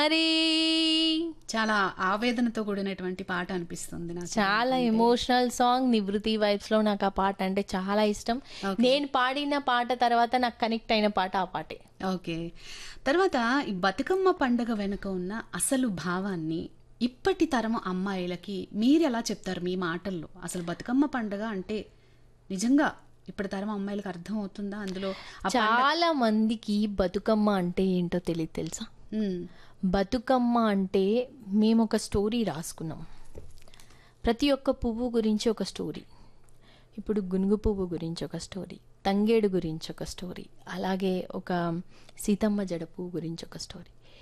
మరి చాలా ఆవేదనతో కూడినటువంటి పాట అనిపిస్తుంది నాకు చాలా ఎమోషనల్ సాంగ్ నివృత్తి వైబ్స్ లో నాకు ఆ పాట అంటే చాలా ఇష్టం నేను పాడిన పాట తర్వాత నాకు కనెక్ట్ అయిన పాట ఆ పాటే ఓకే తర్వాత ఈ బతుకమ్మ పండగ వెనుక ఉన్న అసలు భావాన్ని ఇప్పటి తరం అమ్మాయిలకి మీరు ఎలా చెప్తారు మీ మాటల్లో అసలు బతుకమ్మ పండగ అంటే నిజంగా ఇప్పటి తరం అమ్మాయిలకు అర్థం అవుతుందా అందులో ఆ చాలా మందికి బతుకమ్మ అంటే ఏంటో తెలియదు తెలుసా ఉమ్, బతుకమ్మ అంటే మేము ఒక స్టోరీ రాసుకున్నాం ప్రతి ఒక్క పువ్వు గురించి ఒక స్టోరీ ఇప్పుడు గునుగు పువ్వు గురించి ఒక స్టోరీ తంగేడు గురించి ఒక స్టోరీ అలాగే ఒక సీతమ్మ జడ పువ్వు గురించి ఒక స్టోరీ